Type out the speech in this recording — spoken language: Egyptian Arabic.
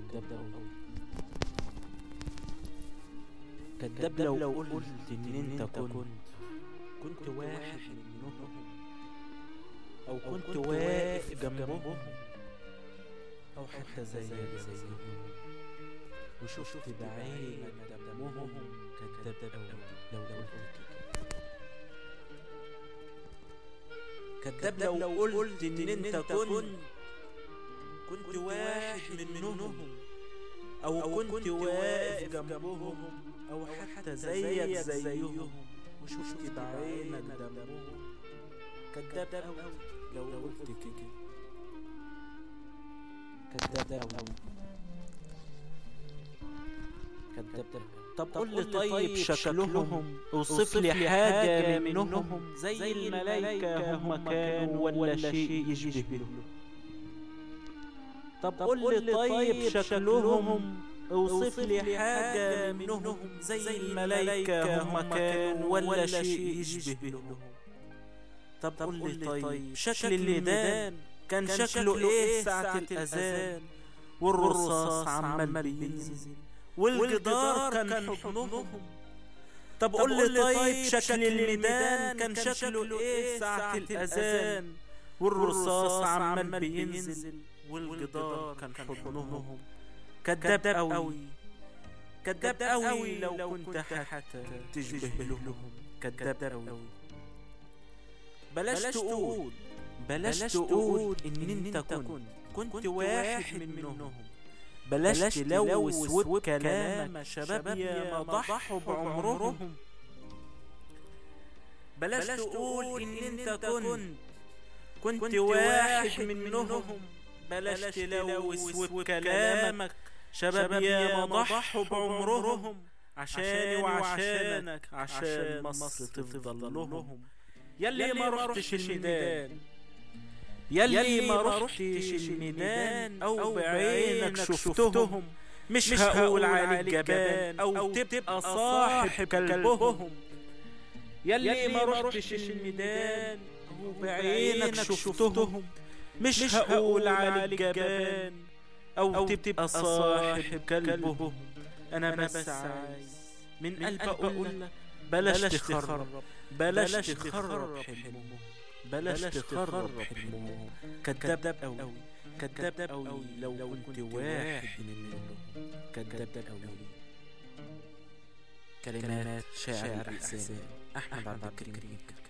كداب أوي كداب لو قلت إن أنت كنت كنت واحد منهم أو كنت واقف جنبهم أو حتى زيك زيهم وشفت بعينك دمهم كداب أوي لو قلت كده كداب لو قلت إن أنت كنت كنت واحد منهم أو كنت واقف جنبهم أو حتى زيك زيهم وشفت بعينك دمهم كداب أوي لو قلت كده كداب أوي كداب طب قول لي طيب شكلهم اوصف لي حاجة منهم زي الملايكة هم كانوا ولا شيء يشبههم طب قول لي طيب شكلهم اوصف لي حاجة منهم زي الملايكة هم كانوا ولا شيء يشبههم طب قول لي طيب شكل الميدان كان شكله ايه ساعة الأذان والرصاص عمال بينزل والجدار كان حضنهم طب قول لي طيب شكل الميدان كان شكله ايه ساعة الأذان والرصاص عمال بينزل والجدار كان حضنهم كداب قوي كداب قوي لو كنت حتى تشبه لهم كداب قوي بلاش تقول بلاش تقول ان انت كنت كنت واحد منهم بلاش تلوث وبكلام شباب يا ما ضحوا بعمرهم بلاش تقول ان انت كنت كنت واحد منهم بلاش تلوث وبكلامك شباب يا ما ضحوا بعمرهم عشاني وعشانك عشان مصر تفضل لهم يلي ما رحتش الميدان يلي ما رحتش الميدان او بعينك شفتهم مش هقول عليك جبان او تبقى صاحب كلبهم يلي ما رحتش الميدان او بعينك شفتهم مش هقول عليك جبان او تبقى صاحب كلبهم انا بس عايز من قلب اقول لك بلاش تخرب بلاش تخرب حلمهم بلاش تخرب حلمهم كداب قوي كداب قوي لو كنت واحد منهم كداب قوي كلمات شاعر الأحزان أحمد عبد الكريم